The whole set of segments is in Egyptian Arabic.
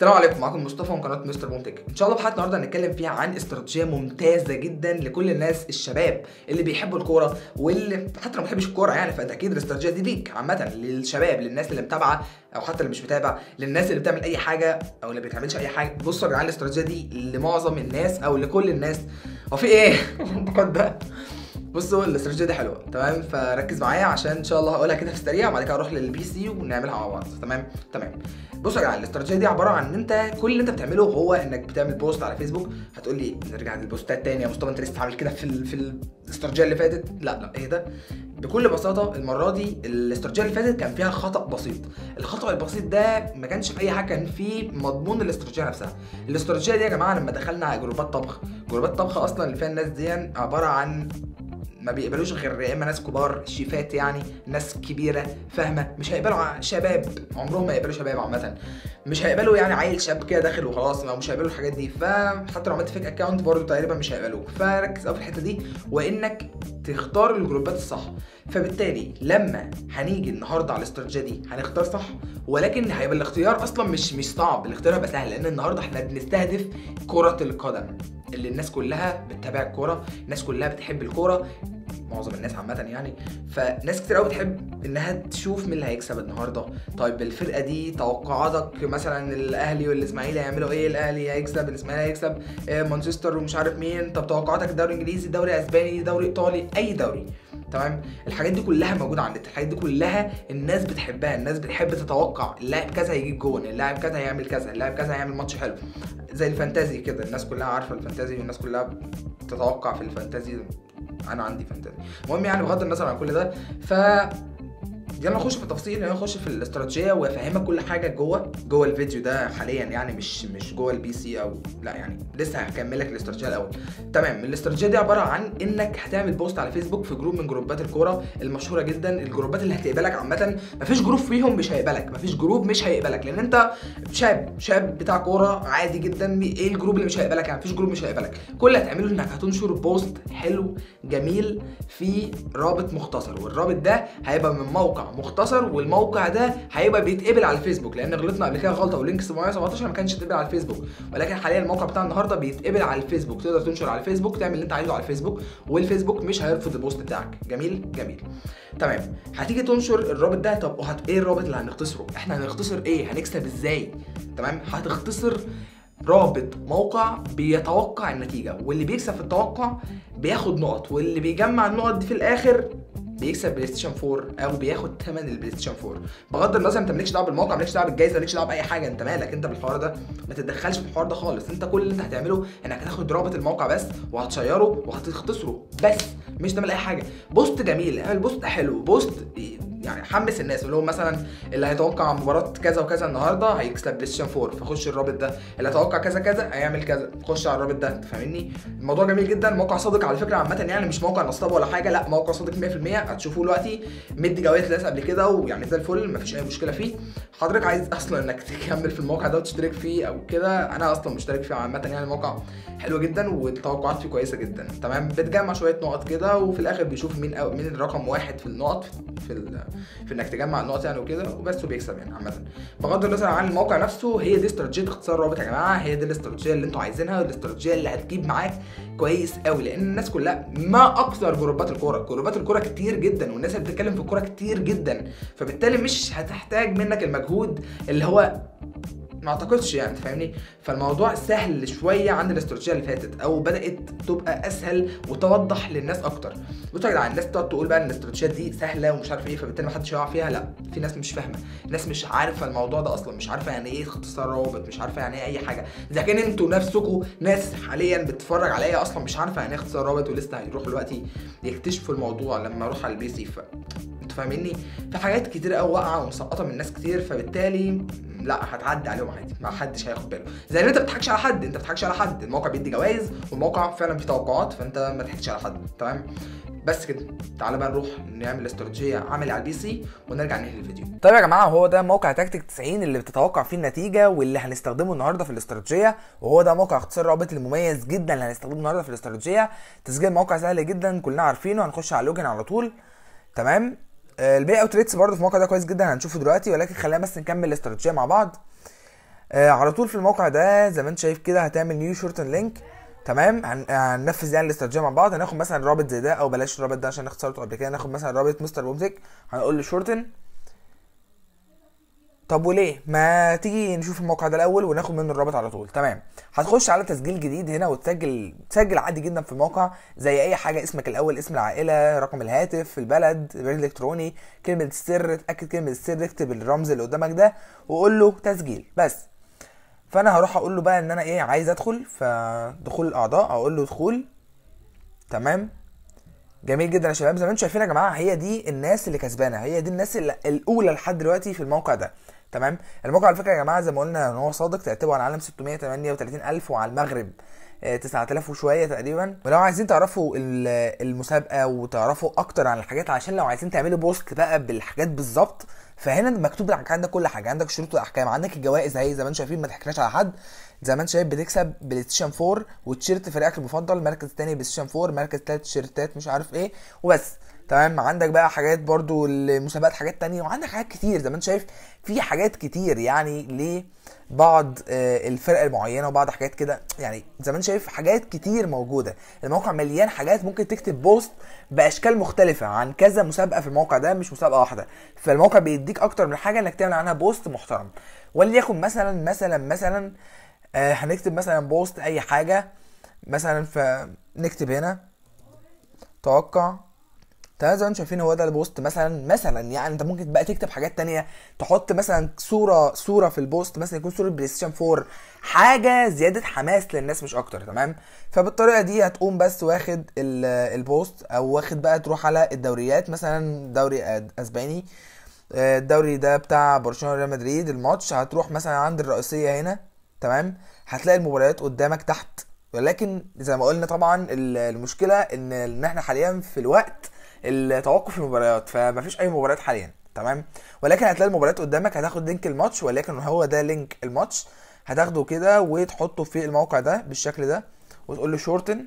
السلام عليكم معاكم مصطفى من قناه مستر بومتك ان شاء الله في حلقه النهارده هنتكلم فيها عن استراتيجيه ممتازه جدا لكل الناس الشباب اللي بيحبوا الكوره واللي حتى لو ما بيحبش الكوره يعني فانت اكيد الاستراتيجيه دي ليك عامه للشباب للناس اللي متابعه او حتى اللي مش متابع للناس اللي بتعمل اي حاجه او اللي ما بتعملش اي حاجه بصوا يا جدعان الاستراتيجيه دي لمعظم الناس او لكل الناس هو في ايه؟ البقات ده بصوا الاستراتيجيه دي حلوه تمام فركز معايا عشان ان شاء الله هقولها كده في السريع وبعد كده اروح للبي سي ونعملها مع بعض تمام تمام بصوا يا جدعان الاستراتيجيه دي عباره عن ان انت كل اللي انت بتعمله هو انك بتعمل بوست على فيسبوك هتقول لي نرجع للبوستات تاني يا مصطفى انت لسه عامل كده في ال في الاستراتيجيه اللي فاتت لا لا ايه ده بكل بساطه المره دي الاستراتيجيه اللي فاتت كان فيها خطا بسيط الخطا البسيط ده ما كانش في اي حاجه كان في مضمون الاستراتيجيه نفسها الاستراتيجيه دي يا جماعه لما دخلنا على جروبات طبخ جروبات طبخ اصلا اللي فيها الناس دي عباره عن ما بيقبلوش غير يا اما ناس كبار شيفات يعني ناس كبيره فاهمه مش هيقبلوا ع- شباب عمرهم ما يقبلوا شباب عامه مش هيقبلوا يعني عيل شاب كده داخل وخلاص ما مش هيقبلوا الحاجات دي فحتى لو عملت فيك اكونت برضه تقريبا مش هيقبلوك فركز قوي في الحته دي وانك تختار الجروبات الصح فبالتالي لما هنيجي النهارده على الاستراتيجيه دي هنختار صح ولكن هيبقى الاختيار اصلا مش مش صعب الاختيار هيبقى سهل لان النهارده احنا بنستهدف كره القدم اللي الناس كلها بتتابع الكوره الناس كلها بتحب الكوره معظم الناس عامة يعني فناس كتير قوي بتحب انها تشوف مين اللي هيكسب النهارده طيب الفرقة دي توقعاتك مثلا الاهلي والاسماعيلي هيعملوا ايه الاهلي هيكسب الاسماعيلي هيكسب آه، مانشستر ومش عارف مين طب توقعاتك الدوري الانجليزي دوري اسباني دوري ايطالي اي دوري تمام الحاجات دي كلها موجوده على النت الحاجات دي كلها الناس بتحبها الناس بتحب تتوقع اللاعب كذا هيجيب جون اللاعب كذا هيعمل كذا اللاعب كذا هيعمل ماتش حلو زي الفانتازي كده الناس كلها عارفه الفانتازي والناس كلها بتتوقع في الفانتازي انا عندي فانتازي المهم يعني بغض النظر عن كل ده ف يلا نخش في التفاصيل يلا نخش في الاستراتيجيه وافهمك كل حاجه جوه جوه الفيديو ده حاليا يعني مش مش جوه البي سي او لا يعني لسه هكمل لك الاستراتيجيه الاول تمام الاستراتيجيه دي عباره عن انك هتعمل بوست على فيسبوك في جروب من جروبات الكوره المشهوره جدا الجروبات اللي هتقبلك عامه مفيش جروب فيهم مش هيقبلك مفيش جروب مش هيقبلك لان انت شاب شاب بتاع كوره عادي جدا ايه الجروب اللي مش هيقبلك يعني مفيش جروب مش هيقبلك كل اللي هتعمله انك هتنشر بوست حلو جميل في رابط مختصر والرابط ده هيبقى من موقع مختصر والموقع ده هيبقى بيتقبل على الفيسبوك لان غلطنا قبل كده غلطه ولينك 717 ما كانش يتقبل على الفيسبوك ولكن حاليا الموقع بتاع النهارده بيتقبل على الفيسبوك تقدر تنشر على الفيسبوك تعمل اللي انت عايزه على الفيسبوك والفيسبوك مش هيرفض البوست بتاعك جميل جميل تمام هتيجي تنشر الرابط ده طب وهت ايه الرابط اللي هنختصره احنا هنختصر ايه هنكسب ازاي تمام هتختصر رابط موقع بيتوقع النتيجه واللي بيكسب في التوقع بياخد نقط واللي بيجمع النقط دي في الاخر بيكسب بلاي ستيشن 4 او بياخد ثمن البلاي ستيشن 4 بغض النظر انت مالكش دعوه بالموقع مالكش دعوه بالجايزه مالكش دعوه باي حاجه انت مالك انت بالحوار ده ما تتدخلش في الحوار ده خالص انت كل اللي انت هتعمله انك هتاخد رابط الموقع بس وهتشيره وهتختصره بس مش تعمل اي حاجه بوست جميل اعمل بوست حلو بوست يعني حمس الناس اللي هو مثلا اللي هيتوقع مباراه كذا وكذا النهارده هيكسب بلاي ستيشن 4 فخش الرابط ده اللي هيتوقع كذا كذا هيعمل كذا خش على الرابط ده انت فاهمني الموضوع جميل جدا موقع صادق على فكره عامه يعني مش موقع نصاب ولا حاجه لا موقع صادق 100% هتشوفوه دلوقتي مدي جوائز لناس قبل كده ويعني زي الفل مفيش اي مشكله فيه حضرتك عايز اصلا انك تكمل في الموقع ده وتشترك فيه او كده انا اصلا مشترك فيه عامه يعني الموقع حلو جدا والتوقعات فيه كويسه جدا تمام بتجمع شويه نقط كده وفي الاخر بيشوف مين أو مين الرقم واحد في النقط في ال... في انك تجمع النقط يعني وكده وبس وبيكسب يعني عامه بغض النظر عن الموقع نفسه هي دي استراتيجيه اختصار رابط يا جماعه هي دي الاستراتيجيه اللي انتوا عايزينها الاستراتيجيه اللي هتجيب معاك كويس قوي لان الناس كلها ما اكثر جروبات الكوره جروبات الكوره كتير جدا والناس اللي بتتكلم في الكوره كتير جدا فبالتالي مش هتحتاج منك المجهود اللي هو ما اعتقدش يعني فاهمني فالموضوع سهل شويه عن الاستراتيجيه اللي فاتت او بدات تبقى اسهل وتوضح للناس اكتر بصوا يا جدعان الناس تقعد تقول بقى ان الاستراتيجيات دي سهله ومش عارف ايه فبالتالي ما حدش يقع فيها لا في ناس مش فاهمه ناس مش عارفه الموضوع ده اصلا مش عارفه يعني ايه اختصار روابط مش عارفه يعني ايه اي حاجه اذا كان انتوا نفسكم ناس حاليا بتتفرج عليا اصلا مش عارفه يعني ايه اختصار روابط ولسه هيروحوا دلوقتي يكتشفوا الموضوع لما اروح على البي سي ف انتوا فاهميني في حاجات كتير قوي واقعه ومسقطه من ناس كتير فبالتالي لا هتعدي عليهم عادي ما حدش هياخد باله زي ان انت ما بتضحكش على حد انت ما بتضحكش على حد الموقع بيدي جوائز والموقع فعلا فيه توقعات فانت ما تضحكش على حد تمام بس كده تعالى بقى نروح نعمل استراتيجيه عملي على البي سي ونرجع ننهي الفيديو طيب يا جماعه هو ده موقع تكتيك 90 اللي بتتوقع فيه النتيجه واللي هنستخدمه النهارده في الاستراتيجيه وهو ده موقع اختصار رابط المميز جدا اللي هنستخدمه النهارده في الاستراتيجيه تسجيل موقع سهل جدا كلنا عارفينه هنخش على اللوجن على طول تمام آه، البي اوت ريتس برضه في الموقع ده كويس جدا هنشوفه دلوقتي ولكن خلينا بس نكمل الاستراتيجيه مع بعض آه على طول في الموقع ده زي ما انت شايف كده هتعمل نيو شورتن لينك تمام هن- هننفذ يعني الاستراتيجيه مع بعض هناخد مثلا رابط زي ده او بلاش الرابط ده عشان اختصرته قبل كده ناخد مثلا رابط مستر بومتك هنقول له شورتن طب وليه ما تيجي نشوف الموقع ده الاول وناخد منه الرابط على طول تمام هتخش على تسجيل جديد هنا وتسجل تسجل عادي جدا في الموقع زي اي حاجه اسمك الاول اسم العائله رقم الهاتف البلد بريد الكتروني كلمه السر اتاكد كلمه السر اكتب الرمز اللي قدامك ده وقول له تسجيل بس فانا هروح اقول له بقى ان انا ايه عايز ادخل فدخول الاعضاء اقول له دخول تمام جميل جدا يا شباب زي ما انتم شايفين يا جماعه هي دي الناس اللي كسبانه هي دي الناس اللي الاولى لحد دلوقتي في الموقع ده تمام الموقع على فكره يا جماعه زي ما قلنا ان هو صادق ترتيبه على العالم 638 الف وعلى المغرب آه، 9000 وشويه تقريبا ولو عايزين تعرفوا ال- المسابقه وتعرفوا اكتر عن الحاجات عشان لو عايزين تعملوا بوست بقى بالحاجات بالظبط فهنا مكتوب لك عندك كل حاجه عندك شروط والاحكام عندك الجوائز اهي زي ما انتم شايفين ما تحكيناش على حد زي ما انت شايف بتكسب بلاي ستيشن 4 وتيشيرت فريقك المفضل مركز تاني بلاي ستيشن 4 مركز تالت تيشيرتات مش عارف ايه وبس تمام عندك بقى حاجات برضو المسابقات حاجات تانية وعندك حاجات كتير زي ما انت شايف في حاجات كتير يعني لبعض آه، الفرق المعينه وبعض حاجات كده يعني زي ما انت شايف حاجات كتير موجوده الموقع مليان حاجات ممكن تكتب بوست باشكال مختلفه عن كذا مسابقه في الموقع ده مش مسابقه واحده فالموقع بيديك اكتر من حاجه انك تعمل عنها بوست محترم وليكن مثلا مثلا مثلا آه، هنكتب مثلا بوست اي حاجه مثلا فنكتب هنا توقع تمام زي ما انتم شايفين هو ده البوست مثلا مثلا يعني انت ممكن بقى تكتب حاجات تانية تحط مثلا صورة صورة في البوست مثلا يكون صورة بلاي ستيشن 4 حاجة زيادة حماس للناس مش اكتر تمام فبالطريقة دي هتقوم بس واخد ال- البوست او واخد بقى تروح على الدوريات مثلا دوري أد- اسباني آه، الدوري ده بتاع برشلونة ريال مدريد الماتش هتروح مثلا عند الرئيسية هنا تمام هتلاقي المباريات قدامك تحت ولكن زي ما قلنا طبعا ال- المشكلة ان ان احنا حاليا في الوقت التوقف المباريات فمفيش اي مباريات حاليا تمام ولكن هتلاقي المباريات قدامك هتاخد لينك الماتش ولكن هو ده لينك الماتش هتاخده كده وتحطه في الموقع ده بالشكل ده وتقول له شورتن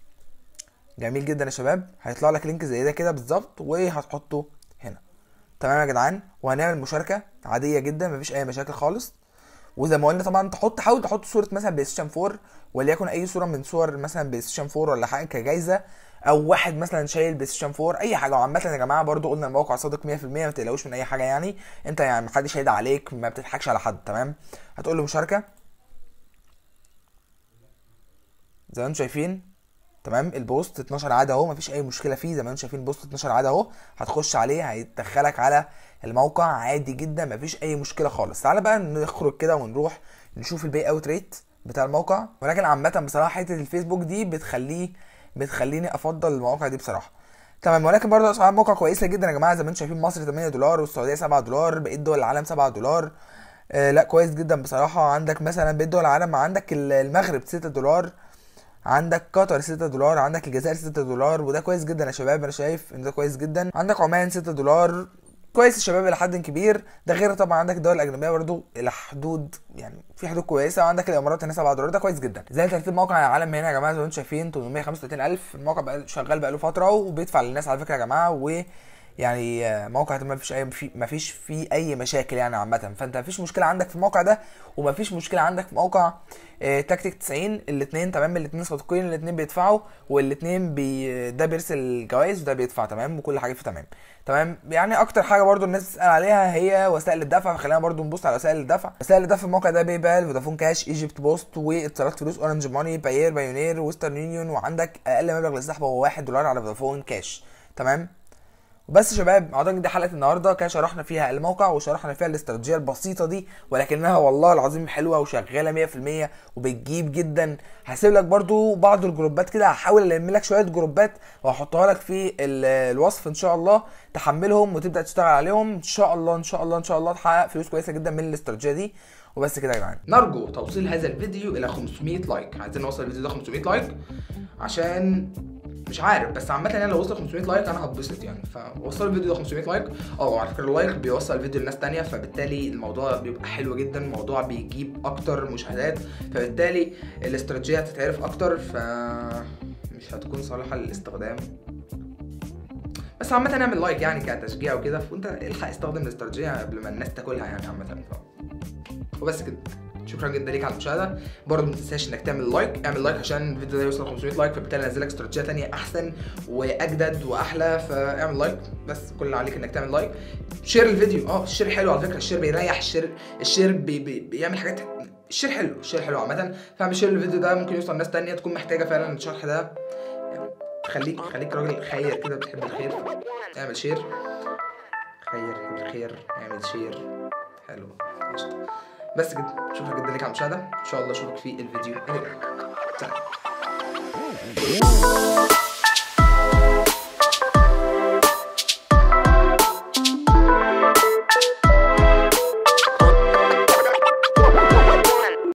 جميل جدا يا شباب هيطلع لك لينك زي ده كده بالظبط وهتحطه هنا تمام يا جدعان وهنعمل مشاركه عاديه جدا مفيش اي مشاكل خالص وزي ما قلنا طبعا تحط حاول تحط صوره مثلا بلاي ستيشن 4 وليكن اي صوره من صور مثلا بلاي ستيشن 4 ولا حاجه كجايزه او واحد مثلا شايل بلاي ستيشن 4 اي حاجه وعامه يا جماعه برضو قلنا الموقع صادق 100% ما تقلقوش من اي حاجه يعني انت يعني محدش هيدعي عليك ما بتضحكش على حد تمام هتقول له مشاركه زي ما انتم شايفين تمام البوست 12 عاده اهو مفيش اي مشكله فيه زي ما انتم شايفين البوست 12 عاده اهو هتخش عليه هيدخلك على الموقع عادي جدا مفيش اي مشكله خالص تعالى بقى نخرج كده ونروح نشوف البي اوت ريت بتاع الموقع ولكن عامه بصراحه حته الفيسبوك دي بتخليه بتخليني افضل المواقع دي بصراحه تمام ولكن برضه اسعار الموقع كويسه جدا يا جماعه زي ما انتم شايفين مصر 8 دولار والسعوديه 7 دولار بقيه دول العالم 7 دولار آه لا كويس جدا بصراحه عندك مثلا بقيه دول العالم عندك المغرب 6 دولار عندك قطر 6 دولار عندك الجزائر 6 دولار وده كويس جدا يا شباب انا شايف ان ده كويس جدا عندك عمان 6 دولار كويس يا شباب الى حد كبير ده غير طبعا عندك الدول الاجنبيه برضو الى حدود يعني في حدود كويسه وعندك الامارات هنا 7 دولار ده كويس جدا زي ترتيب موقع العالم هنا يا جماعه زي ما انتم شايفين 835000 الموقع بقى شغال بقاله فتره وبيدفع للناس على فكره يا جماعه و يعني آه، موقع ما فيش اي في ما فيش فيه اي مشاكل يعني عامه فانت ما فيش مشكله عندك في الموقع ده وما فيش مشكله عندك في موقع آه، تكتيك 90 الاثنين تمام الاثنين صادقين الاثنين بيدفعوا والاثنين بي ده بيرسل جوائز وده بيدفع تمام وكل حاجه فيه تمام تمام يعني اكتر حاجه برضو الناس بتسال عليها هي وسائل الدفع فخلينا برضو نبص على وسائل الدفع وسائل الدفع في الموقع ده باي بال فودافون كاش ايجيبت بوست واتصالات فلوس اورنج ماني باير بايونير ويسترن يونيون وعندك اقل مبلغ للسحب هو 1 دولار على فودافون كاش تمام وبس يا شباب اعتقد دي حلقه النهارده كده شرحنا فيها الموقع وشرحنا فيها الاستراتيجيه البسيطه دي ولكنها والله العظيم حلوه وشغاله 100% وبتجيب جدا هسيب لك برضو بعض الجروبات كده هحاول الم لك شويه جروبات وهحطها لك في ال- الوصف ان شاء الله تحملهم وتبدا تشتغل عليهم ان شاء الله ان شاء الله ان شاء الله تحقق فلوس كويسه جدا من الاستراتيجيه دي وبس كده يا جدعان نرجو توصيل هذا الفيديو الى 500 لايك عايزين نوصل الفيديو ده 500 لايك عشان مش عارف بس عامة يعني لو وصل 500 لايك انا هتبسط يعني فوصلوا الفيديو ده 500 لايك اه على فكرة اللايك بيوصل الفيديو لناس تانية فبالتالي الموضوع بيبقى حلو جدا الموضوع بيجيب اكتر مشاهدات فبالتالي الاستراتيجية هتتعرف اكتر ف مش هتكون صالحة للاستخدام بس عامة اعمل لايك يعني كتشجيع وكده وانت الحق استخدم الاستراتيجية قبل ما الناس تاكلها يعني عامة ف... وبس كده شكرا جدا ليك على المشاهده برضه ما تنساش انك تعمل لايك اعمل لايك عشان الفيديو ده يوصل 500 لايك فبالتالي انزل لك استراتيجيه ثانيه احسن واجدد واحلى فاعمل لايك بس كل اللي عليك انك تعمل لايك شير الفيديو اه الشير حلو على فكره الشير بيريح الشير الشير بي بي بيعمل حاجات الشير حلو الشير حلو عامه فاعمل شير الفيديو ده ممكن يوصل ناس تانية تكون محتاجه فعلا الشرح ده يعني خليك خليك راجل خير كده بتحب الخير اعمل شير خير حب الخير اعمل شير حلو قشطة. بس كده شكرا جدا ليك على المشاهده ان شاء الله اشوفك في الفيديو اللي جاي سلام